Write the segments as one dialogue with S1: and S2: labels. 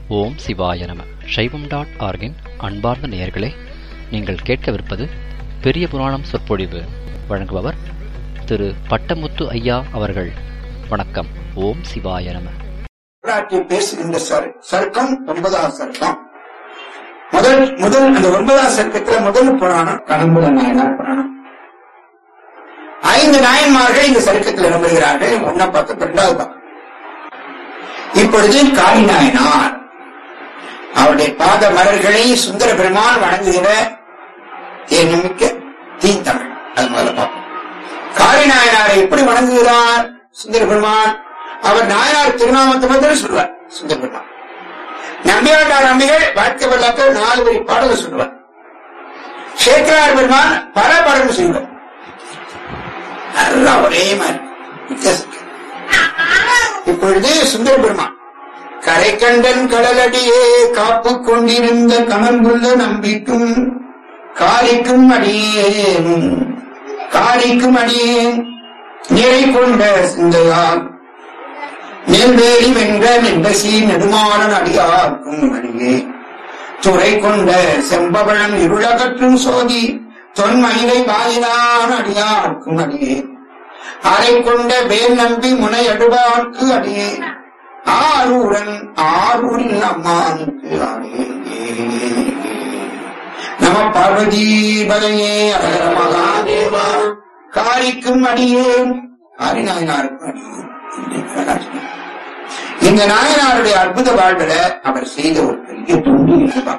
S1: ஓம் சிவாய நம சைவம் டாட் ஆர்கின் அன்பார்ந்த நேயர்களே நீங்கள் கேட்கவிருப்பது பெரிய புராணம் சொற்பொழிவு வழங்குபவர் திரு பட்டமுத்து ஐயா அவர்கள் வணக்கம் ஓம் சிவாய நம
S2: வரலாற்றை பேசுகின்ற சர் சர்க்கம் ஒன்பதாம் சர்க்கம் முதல் முதல் அந்த ஒன்பதாம் சர்க்கத்துல முதல் புராணம் கடம்புல நாயனார் புராணம் ஐந்து நாயன்மார்கள் இந்த சர்க்கத்தில் இடம்பெறுகிறார்கள் ஒன்னா பக்கம் இரண்டாவது பக்கம் இப்பொழுது காளி நாயனார் அவருடைய பாத மலர்களை சுந்தர பெருமான் வணங்குகிற தேனிமிக்க தீந்தமிழ் அது முதல்ல பார்ப்போம் காளி நாயனாரை எப்படி வணங்குகிறார் சுந்தர பெருமான் அவர் நாயனார் திருநாமத்தை மட்டும் சொல்லுவார் சுந்தர பெருமான் நம்பியாண்டார் நம்பிகள் வாழ்க்கை வரலாற்று நாலு வரி பாடல்கள் சொல்லுவார் சேக்கரார் பெருமான் பல பாடல்கள் செய்வார் எல்லாம் ஒரே மாதிரி வித்தியாசம் இப்பொழுது சுந்தர பெருமான் கரை கண்டன் கடலடியே காப்பு கொண்டிருந்த கமங்குள்ள நம்பிக்கும் காரிக்கும் அடியேன் காரிக்கும் அடியேன் நிறை கொண்ட சிந்தையால் நெல்வேலி வென்ற நெண்டசி நெடுமாறன் அடியார்க்கும் அடியே துறை கொண்ட செம்பவளம் இருளகற்றும் சோதி தொன்மயிலை வாயிலான அடியார்க்கும் அடியே அறை கொண்ட வேல் நம்பி முனை அடுவார்க்கு அடியே ஆரூரன் ஆரூரில் அம்மானுக்கு அடியே நம பார்வதி பதையே அகர மகாதேவா காரிக்கும் அடியேன் காரிநாயனாருக்கும் அடியேன் என்று வரலாற்று. இந்த நாயனாருடைய அற்புத வாழ்வில அவர் செய்த ஒரு பெரிய தொண்டு இதுதான்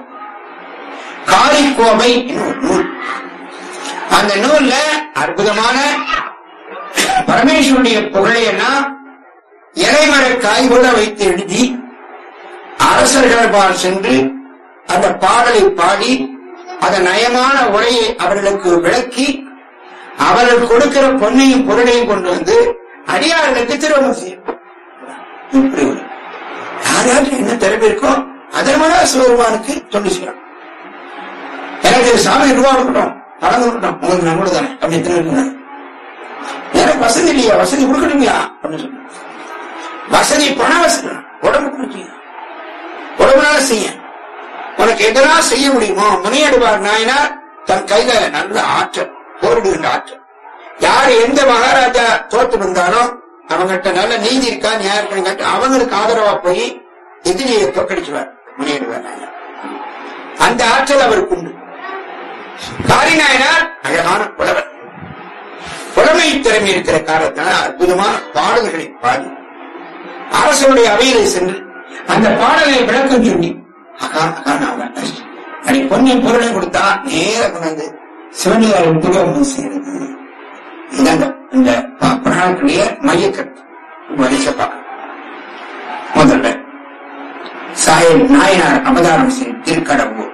S2: காரிக்கோவை என்னும் ஒரு நூல் அந்த நூல்ல அற்புதமான பரமேஸ்வருடைய புகழை எல்லாம் இலைமர காய்கூட வைத்து எழுதி அரசர்கள் பால் சென்று அந்த பாடலை பாடி அதன் நயமான உரையை அவர்களுக்கு விளக்கி அவர்கள் கொடுக்கிற பொன்னையும் பொருளையும் கொண்டு வந்து அடியார்களுக்கு திருமணம் செய்யும் இப்படி ஒரு யாராவது என்ன திறமை இருக்கோ அதன் சிவபெருமானுக்கு தொண்டு செய்யணும் எனக்கு சாமி ரூபா கொடுக்கணும் பணம் கொடுக்கணும் உங்களுக்கு நம்மளும் தானே அப்படின்னு திரும்ப எனக்கு வசதி இல்லையா வசதி கொடுக்கணுங்களா அப்படின்னு சொன்னாங்க வசதி பண வசதி உடம்பு கொடுத்தீங்க உடம்புனால செய்ய உனக்கு எதெல்லாம் செய்ய முடியுமோ முனையடுவார் நாயனார் தன் கையில நல்ல ஆற்றல் போரிடுகின்ற ஆற்றல் யார் எந்த மகாராஜா தோத்து வந்தாலும் அவங்ககிட்ட நல்ல நீதி இருக்கா நியாயம் இருக்கான்னு கேட்டு அவங்களுக்கு ஆதரவா போய் எதிரியை தோக்கடிச்சுவார் முனையிடுவார் நாயனார் அந்த ஆற்றல் அவருக்கு உண்டு காரிநாயனார் அழகான புலவர் புலமை திறமை இருக்கிற காரணத்தினால அற்புதமான பாடல்களை பாடி அரசனுடைய அவையிலே சென்று அந்த பாடலை விளக்கம் சொல்லி அகா அகா நான் அடி பொன்னின் பொருளை கொடுத்தா நேர கொண்டாந்து சிவனியாரின் துரோகம் செய்யறது இது அந்த இந்த பா- புராணத்துடைய மையக்கருத்து வரிசை பார்க்க முதல்ல சாயல் நாயனார் அவதாரம் செய்யும் திருக்கடவுர்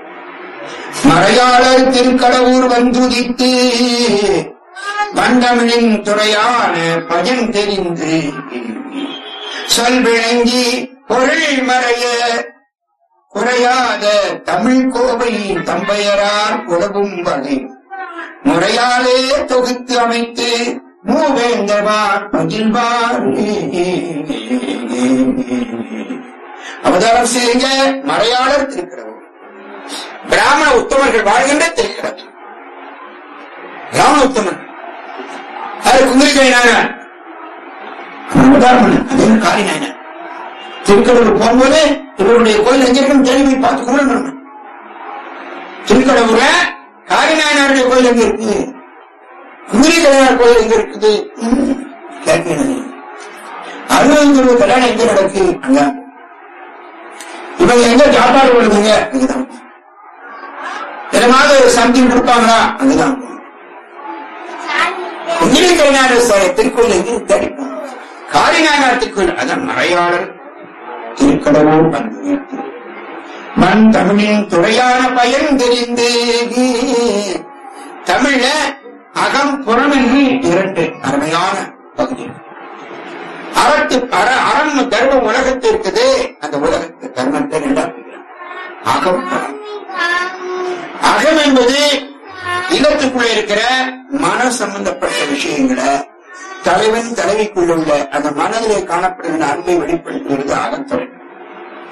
S2: மறையாளர் திருக்கடவுர் வந்துதித்து வண்டமிழின் துறையான பயன் தெரிந்து சொல் விளங்கி பொருள் மறைய குறையாத தமிழ் கோவை தம்பையரார் உலகும் வகை முறையாலே தொகுத்து அமைத்து மூவேந்தவார் பகிர்வார் அவதாரம் செய்ய மறையாளர் திருக்கிறவர் பிராமண உத்தமர்கள் வாழ்கின்ற திருக்கிறது பிராமண உத்தமன் அது குந்திரிக்கை நாயனார் அவதாரம் பண்ணு. அது என்ன காரி நாயனார் திருக்கடவுர் போகும்போது இவருடைய கோயில் எங்க இருக்குன்னு தேடி போய் பார்த்து கும்பிடணும் திருக்கடவுர்ல காரிநாயனாருடைய கோயில் எங்க இருக்கு குதிரை கல்யாண கோயில் எங்க இருக்குது ம், கேட்கணும் அறுபது கல்யாணம் எங்க நடக்கு அதான் இவங்க எங்க சாப்பாடு கொடுக்குங்க அங்கதான் தினமாக ஒரு சம்திங் கொடுப்பாங்களா அங்கதான் குதிரை கல்யாண திருக்கோயில் எங்க தேடிப்போம் காரிநாயனார் திருக்கோயில் அதான் மறையாளர் திருக்கடவுள் வந்து மண் தமிழின் துறையான பயன் தெரிந்து தமிழ்ல அகம் புறம் என்று இரண்டு அருமையான பகுதி அறத்து அற அறம் தர்மம் உலகத்து இருக்குது அந்த உலகத்து தர்மத்தை ரெண்டாம் பிரிக்கலாம். அகம் புறம் அகம் என்பது இல்லத்துக்குள்ள இருக்கிற மன சம்பந்தப்பட்ட விஷயங்களை தலைவன் தலைவிக்குள்ள உள்ள அந்த மனதிலே காணப்படுகிற அன்பை வெளிப்படுத்துகிறது அகத்துறை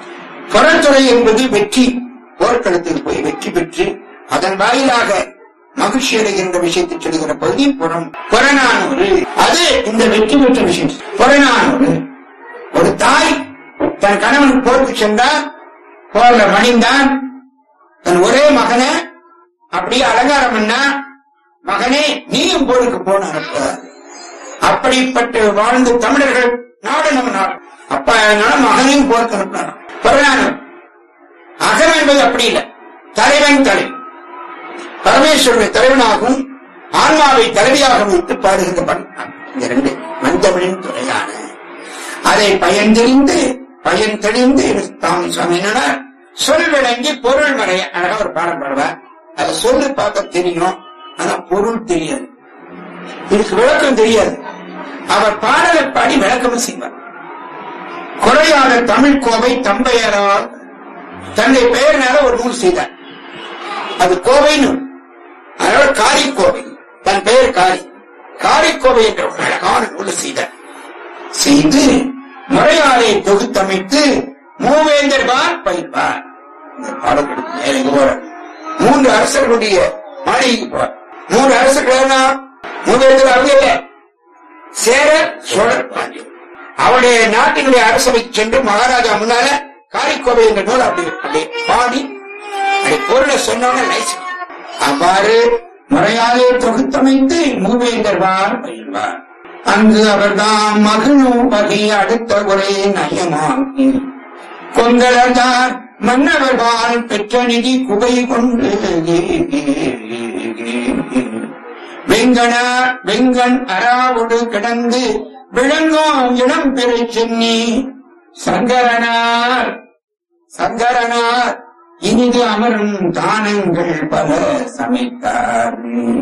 S2: புறத்துறை என்பது வெற்றி போர்க்களத்தில் போய் வெற்றி பெற்று அதன் வாயிலாக மகிழ்ச்சி அடைகின்ற விஷயத்தை சொல்லுகிற பகுதி புறம் புறநானூறு அது இந்த வெற்றி பெற்ற விஷயம் புறநானூறு ஒரு தாய் தன் கணவன் போருக்கு சென்றார் போர்ல மணிந்தான் தன் ஒரே மகனை அப்படியே அலங்காரம் பண்ணா மகனே நீயும் போருக்கு போன அனுப்புறார் அப்படிப்பட்ட வாழ்ந்த தமிழர்கள் நாடு நம்ம நாடு அப்பா அதனால மகனையும் போருக்கு அனுப்பினார் புறநானூறு அகம் என்பது அப்படி இல்லை தலைவன் தலை பரமேஸ்வரனை தலைவனாகவும் ஆன்மாவை தலைவியாக வைத்து பாடுகின்ற பாடல் இந்த ரெண்டு மஞ்சமிழின் துறையான அதை பயன் தெரிந்து பயன் தெளிந்து தாம் சொன்னார் சொல் விளங்கி பொருள் மறைய அழகா ஒரு பாடம் பாடுவார் அதை சொல்லி பார்க்க தெரியும் ஆனா பொருள் தெரியாது இதுக்கு விளக்கம் தெரியாது அவர் பாடலை பாடி விளக்கமும் செய்வார் குறையாத தமிழ் கோவை தம்பையரால் தன்னுடைய பெயர்னால ஒரு நூல் செய்தார் அது கோவை நூல் அதனால காரிக்கோவை தன் பெயர் காரி காரிக்கோவை என்ற ஒரு அழகான நூலை செய்தார் செய்து முறையாலை தொகுத்தமைத்து மூவேந்தர்பார் பயிர்வார் இந்த பாடங்களுக்கு மேலே இங்க போற மூன்று அரசர்களுடைய மாளிகைக்கு போறார் மூன்று அரசர்கள் மூவேந்தர் அவங்க இல்ல சேர சோழர் பாண்டியர் அவருடைய நாட்டினுடைய அரசவைக்கு சென்று மகாராஜா முன்னால காரிக்கோவை என்ற நூல் அப்படி அப்படி பாடி அப்படி பொருளை சொன்னோன்னு லைசன்ஸ் அவ்வாறு முறையாலே தொகுத்தமைத்து மூவேந்தர்வார் பயில்வார் அங்கு அவர்தாம் மகிழும் வகை அடுத்த ஒரே நயமாகி கொங்கலதார் மன்னவர்வால் பெற்ற நிதி குகை கொண்டு வெங்கன வெங்கண் அராவுடு கிடந்து விளங்கும் இளம் பிறை சென்னி சங்கரனார் சங்கரனார் இனிது அமரும் தானங்கள் பல சமைத்தார்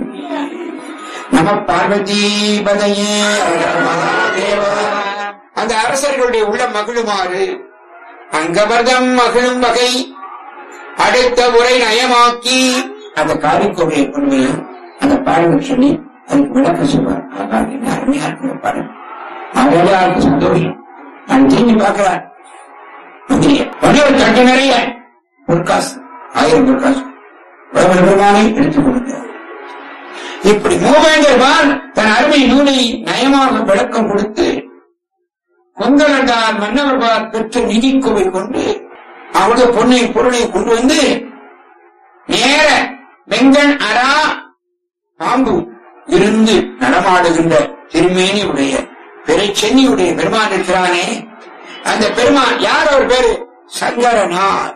S2: நம பார்வதி பதையே மகாதேவா அந்த அரசர்களுடைய உள்ள மகிழுமாறு அங்கவர்தம் மகிழும் வகை அடுத்த உரை நயமாக்கி அந்த காரிக்கோவையை கொண்டு அந்த பாடல் சொல்லி அதுக்கு விளக்க சொல்வார் ஆகா, என்ன அருமையா இருக்கிற பாடல் அவரே யாருக்கு சந்தோஷம் நான் திரும்பி பார்க்கிறார் மந்திரிய ஒரே ஒரு தட்டு நிறைய ஒரு காசு ஆயிரம் ஒரு காசு பிரபல பெருமானை எடுத்துக் கொடுத்தார் இப்படி மூவேந்தர்வால் தன் அருமை நூலை நயமாக விளக்கம் கொடுத்து கொங்கலண்டார் மன்னவர்பால் பெற்ற நிதிக்குவை கொண்டு அவருடைய பொன்னை பொருளை கொண்டு வந்து நேர வெங்கண் அரா பாம்பு இருந்து நடமாடுகின்ற திருமேனி உடைய பெருச்சென்னியுடைய பெருமான் இருக்கிறானே அந்த பெருமான் யார் அவர் பேரு சங்கரனார்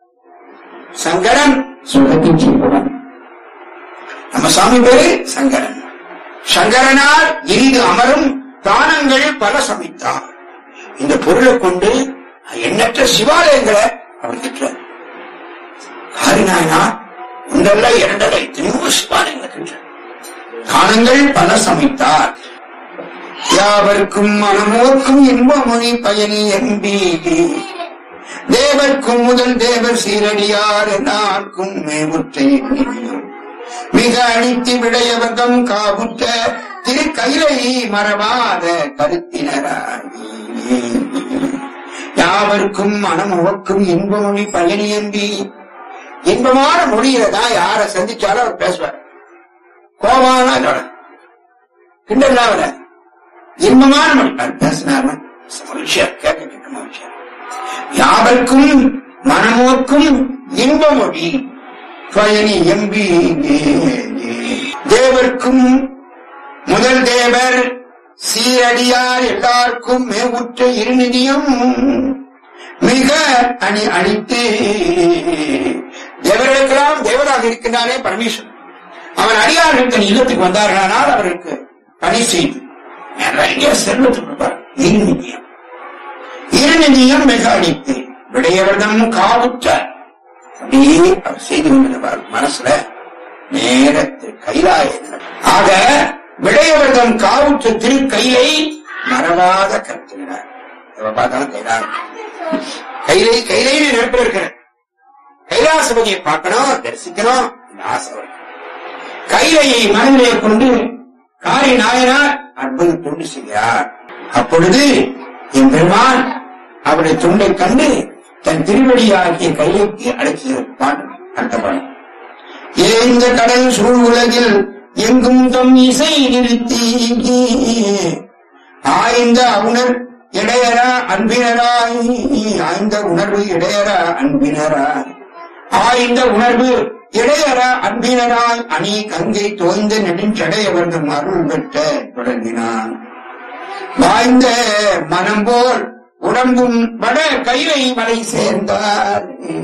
S2: சங்கரன் சுகத்தின் செய்பவன் நம்ம சாமி பேரு சங்கரன் சங்கரனார் இனிது அமரும் தானங்கள் பல சமைத்தார் இந்த பொருளை கொண்டு எண்ணற்ற சிவாலயங்களை அவர் கற்றார் காரினாயனார் ஒன்றல்ல இரண்டல்ல எத்தனையோ சிவாலயங்களை கற்றார் தானங்கள் பல சமைத்தார் யாவர்க்கும் மனமோர்க்கும் இன்பமொழி பயணி என்பி தேவர்க்கும் முதல் தேவர் சீரடியார் நாட்கும் மேவுற்றை மிக அழித்து விடையவர்தம் காவுற்ற திரு கைலை மறவாத கருத்தினராகி யாவர்க்கும் மனமுவக்கும் இன்பமொழி பயணி என்பி இன்பமான மொழியில யார சந்திச்சாலும் அவர் பேசுவார் கோபான இதோட கிண்டல்லாம் வர இன்பமான மொழி அவர் பேசினார் மகிழ்ச்சியா கேட்க கேட்க மகிழ்ச்சியா யாவர்க்கும் மனமோக்கும் இன்பமொழி பயணி எம்பி தேவர்க்கும் முதல் தேவர் சீரடியார் எல்லாருக்கும் மேவுற்ற இருநிதியும் மிக அணி அணித்து தேவர்களுக்கெல்லாம் தேவராக இருக்கின்றானே பரமேஸ்வரன் அவன் அடியார்கள் தன் இல்லத்துக்கு வந்தார்களானால் அவருக்கு பணி செய்து நிறைய செல்வத்தை கொடுப்பார் இருநிதியம் இருநிதியம் மிக அடித்து விடையவர்தம் காவுற்ற அப்படியே அவர் செய்து கொண்டிருப்பார் மனசுல நேரத்து கைலாய ஆக விடையவர்தம் காவுற்ற திரு கையை மறவாத கருத்துகிறார் எப்ப பார்த்தாலும் கைலாயம் கைலை கைலைன்னு நினைப்பு இருக்கிறேன் கைலாசபதியை பார்க்கணும் தரிசிக்கணும் இந்த ஆசை அவருக்கு. கைலையை மனதிலே கொண்டு காரி நாயனார் அற்புத தொண்டு செய்கிறார் அப்பொழுது என் பெருமான் அவருடைய தொண்டை கண்டு தன் திருவடியாகிய கையிற்கு அழைத்து பாடு அடுத்த பாடம் ஏந்த கடல் சூழ் உலகில் எங்கும் தம் இசை நிறுத்தி ஆய்ந்த உணர் இடையரா அன்பினராய் ஆய்ந்த உணர்வு இடையரா அன்பினராய் ஆய்ந்த உணர்வு இடையரா அன்பினராய் அணி கங்கை தோய்ந்த நெடுஞ்சடையவர்கள் அருள் பெற்ற தொடங்கினான் வாய்ந்த மனம் போல் உடம்பும் வட கைலை மலை சேர்ந்தார்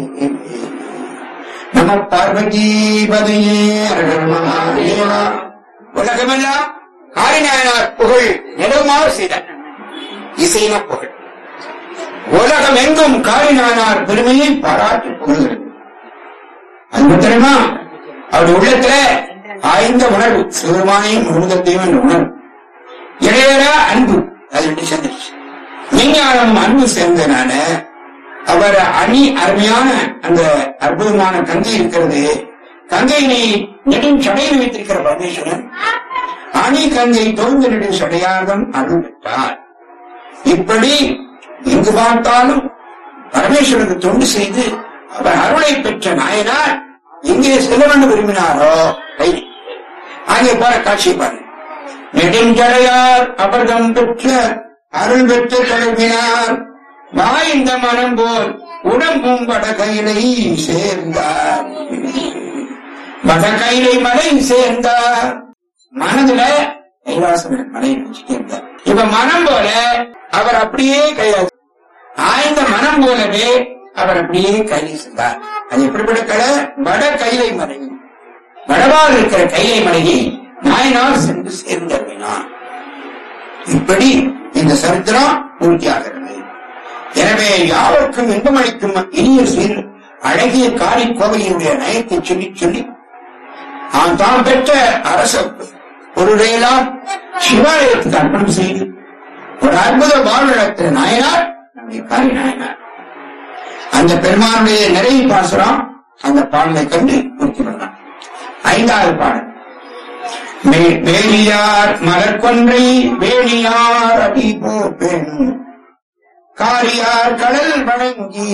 S2: நம பார்வதி பதையே அரகர் மகாதேவா உலகமெல்லாம் காரிநாயனார் புகழ் நிலவுமாறு செய்தார் இசைன புகழ் உலகம் எங்கும் காரிநாயனார் பெருமையை பாராட்டி புகழ்கிறது அது மாத்திரமா அவர் உள்ளத்துல ஆய்ந்த உணர்வு சிவருமானையும் முழுதத்தையும் என்ற உணர்வு இடையரா அன்பு அது ரெண்டு சேர்ந்துருச்சு விஞ்ஞானம் அன்பு சேர்ந்தனால அவர் அணி அருமையான அந்த அற்புதமான கங்கை இருக்கிறது கங்கையினை நெடும் சடையில் வைத்திருக்கிற பரமேஸ்வரன் அணி கங்கை தோய்ந்த நெடும் சடையாகம் அருள் பெற்றார் இப்படி எங்கு பார்த்தாலும் பரமேஸ்வரனுக்கு தொண்டு செய்து அவர் அருளை பெற்ற நாயனார் எங்கே செல்ல வேண்டும் விரும்பினாரோ கைதி அங்கே போற காட்சி பாருங்க நெடுஞ்சடையார் அவர்தம் பெற்ற அருள் பெற்று தொடங்கினார் வாய்ந்த மனம் போல் உடம்பும் வடகையிலை சேர்ந்தார் வடகையிலை மலை சேர்ந்தார் மனதுல கைலாசம் மலை சேர்ந்தார் இப்ப மனம் போல அவர் அப்படியே கைலாசம் ஆய்ந்த மனம் போலவே அவர் அப்படியே கைலை சென்றார் அது எப்படிப்பட்ட கலை வட கைலை மலை வடவால் இருக்கிற கைலை மலையை நாயனார் சென்று சேர்ந்தறினார் இப்படி இந்த சரித்திரம் பூர்த்தியாகிறது எனவே யாவருக்கும் இன்பமளிக்கும் இனிய சீர் அழகிய காரி கோவையினுடைய நயத்தை சொல்லி சொல்லி அவன் தான் பெற்ற அரச பொருளையெல்லாம் சிவாலயத்துக்கு அர்ப்பணம் செய்து ஒரு அற்புத வாழ்நிலத்திற நாயனார் நம்முடைய காரி நாயனார் அந்த பெருமானுடைய நிறைவு பாசுரம் அந்த பாடலை கண்டு பூர்த்தி பண்ணான் ஐந்தாவது பாடல் மே- வேலியார் மலர்கொன்றை வேணியார் அடி போப்பெண் காரியார் கடல் வணங்கி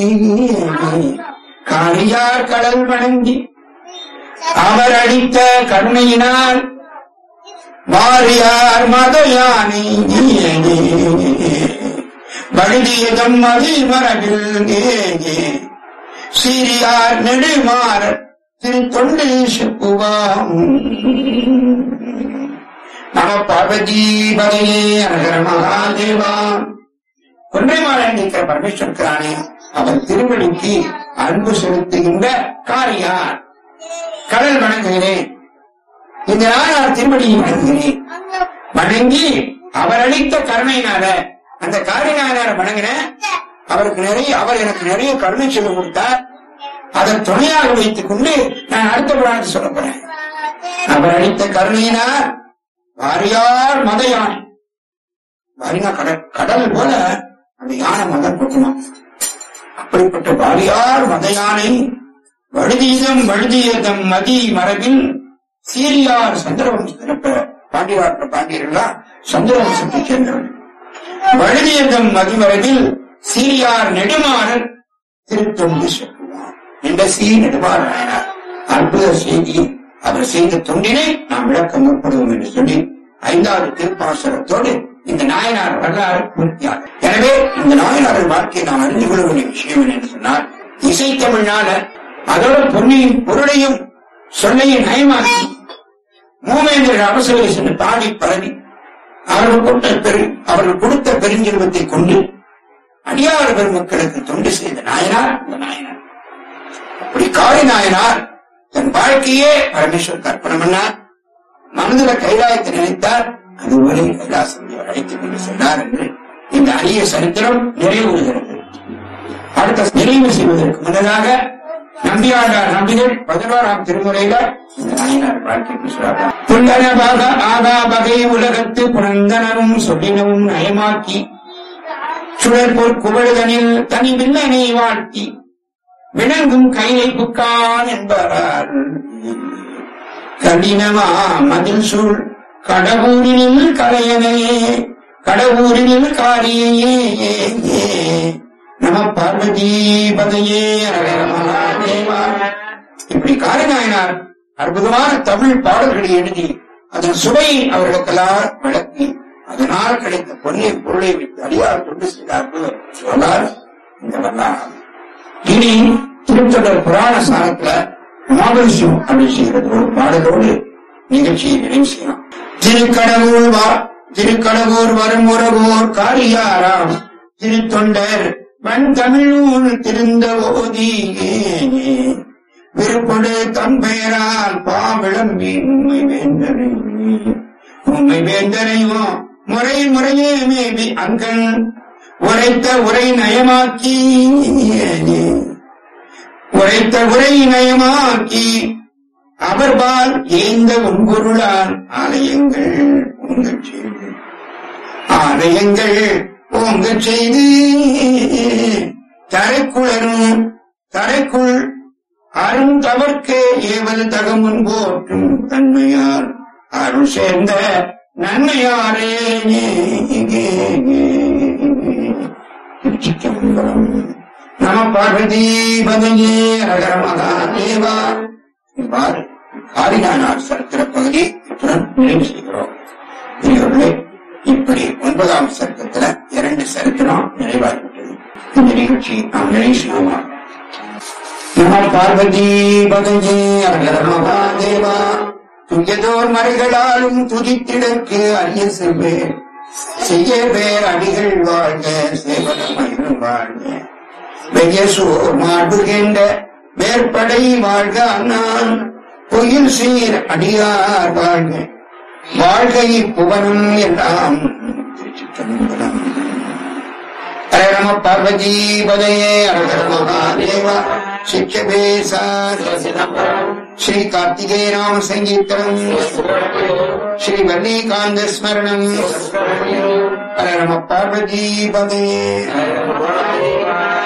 S2: காரியார் கடல் வணங்கி அவர் அளித்த கருணையினால் வாரியார் மத யானை வழுதியதம் மதி மரபில் சீரியார் நெடுமாறர் திரு தொண்டு செப்புவாம் நம பார்வதி பதையே அனகர மகாதேவா கொன்றைமாறன் இருக்கிற பரமேஸ்வரனானே அவர் திருவடிக்கு அன்பு செலுத்துகின்ற காரியார் கடல் வணங்குகிறேன் இந்த நாளார் திருவடியை வணங்குகிறேன் வணங்கி அவர் அளித்த கருணையினால அந்த காரினார வணங்கினேன் அவருக்கு நிறைய அவர் எனக்கு நிறைய கருணை சொல்லிக் கொடுத்தார் அதை துணையாக வைத்துக் கொண்டு நான் அடுத்த புராணத்தை சொல்ல போறேன் அவர் அளித்த கருணையினார் வாரியார் மத யானை வாரினா கடல் கடல் போல அந்த யானை மதம் கொட்டுமா அப்படிப்பட்ட வாரியார் மத யானை வழுதீதம் வழுதியதம் மதி மரபில் சீரியார் சந்திரவம்சத்தில் பாண்டியாற்ற பாண்டியர்களா சந்திரவம்சத்தை சேர்ந்தவர்கள் வழுதியதம் மதிமரபில் சீரியார் நெடுமாறன் திருத்தொண்டு சொல்லுவார் என்ற சீ நெடுமாறனார் அற்புத செய்தி அவர் செய்த தொண்டினை நாம் விளக்க முற்படுவோம் என்று சொல்லி ஐந்தாவது திருப்பாசனத்தோடு இந்த நாயனார் வரலாறு பூர்த்தியாகும் எனவே இந்த நாயனாரின் வாழ்க்கையை நாம் அறிந்து கொள்ள வேண்டிய விஷயம் என்று சொன்னால் இசைத்தமிழ்னால அதோட பொன்னையும் பொருளையும் சொல்லையும் நயமாக்கி மூவேந்தர் அவசர சென்று பாடி பரவி அவர்கள் கொடுத்த பெரு அவர்கள் கொடுத்த பெருஞ்செல்வத்தை கொண்டு அடியார் பெருமக்களுக்கு தொண்டு செய்த நாயனார் இந்த நாயனார் அப்படி காளி நாயனார் தன் வாழ்க்கையே பரமேஸ்வருக்கு அர்ப்பணம் பண்ணார் மனதுல கைலாயத்தை நினைத்தார் அதுவரை கைலாசம் அழைத்துக் கொண்டு சென்றார் என்று இந்த அரிய சரித்திரம் நிறைவுறுகிறது அடுத்த நிறைவு செய்வதற்கு முன்னதாக நம்பியாண்டார் நம்பிகள் பதினோராம் திருமுறையில இந்த நாயனார் வாழ்க்கைக்கு சொல்றார் புல்லனபாக ஆகா வகை உலகத்து புனந்தனமும் சொல்லினவும் நயமாக்கி சுழற்போர் குவழுதனில் தனி வில்லனை வாழ்த்தி விளங்கும் கையை புக்கான் என்பார் கடினமா மதில் சூழ் கடவுரினில் கலையனே கடவுரினில் காரியே நம பார்வதி பதையே ஹர மகாதேவா இப்படி காரிநாயனார் அற்புதமான தமிழ் பாடல்களை எழுதி அதன் சுவை அவர்களுக்கெல்லாம் விளக்கி அதனால் கிடைத்த பொன்னிய பொருளை வைத்து அடியார் கொண்டு செய்தார்கள் சொல்லார் இந்த வரலாறு இனி திருத்தொடர் புராண சாரத்துல மகாபலிசியம் அப்படி செய்கிறது ஒரு பாடலோடு நிகழ்ச்சியை நிறைவு செய்யலாம் திருக்கடவுள் வா திருக்கடவுர் வரும் உறவோர் காரியாராம் திருத்தொண்டர் வன் தமிழூர் திருந்த ஓதி விருப்பொடு தம் பெயரால் பாவிளம்பி உண்மை வேந்தனை உண்மை வேந்தனையோ முறை முறையே மேபி அங்கன் உரைத்த உரை நயமாக்கி உரைத்த உரை நயமாக்கி அவர்பால் ஏந்த உன்பொருளால் ஆலயங்கள் உங்கள் செய்து ஆலயங்கள் ஓங்கச் செய்து தரைக்குளரும் தரைக்குள் அரும் தவர்க்கே ஏவது தகமுன் போற்றும் தன்மையார் அருள் சேர்ந்த நன்மையாரே திருச்சிற்றம்பலம். நம பார்வதி பதையே அழகர மகாதேவா இவ்வாறு காரினானார் சரித்திர பகுதி இத்துடன் நிறைவு செய்கிறோம் பெரியவர்களே இப்படி ஒன்பதாம் சர்க்கத்துல இரண்டு சரித்திரம் நிறைவாகிவிட்டது இந்த நிகழ்ச்சி நாம் நிறைவு செய்வோமா நம பார்வதி பதஞ்சே அகர மகாதேவா துயதோர் மறைகளாலும் துதித்திடற்கு அரிய செல்வே செய்ய பேர் அடிகள் வாழ்க சேவகமயிலும் வாழ்க வெயசோர் மாடுகின்ற வேற்படை வாழ்க அண்ணான் பொயில் சீர் அடியார் வாழ்க வாழ்க இப்புவனம் எல்லாம் திருச்சிற்றம்பலம் ஹர நம பார்வதி பதையே அழகர மகாதேவா சிக்ஷபே ஸ்ரீ கார்த்திகே நாம சங்கீதம் ஸ்ரீ வல்லிகாந்த ஸ்மரணம் ஹர நம பார்வதி பதையே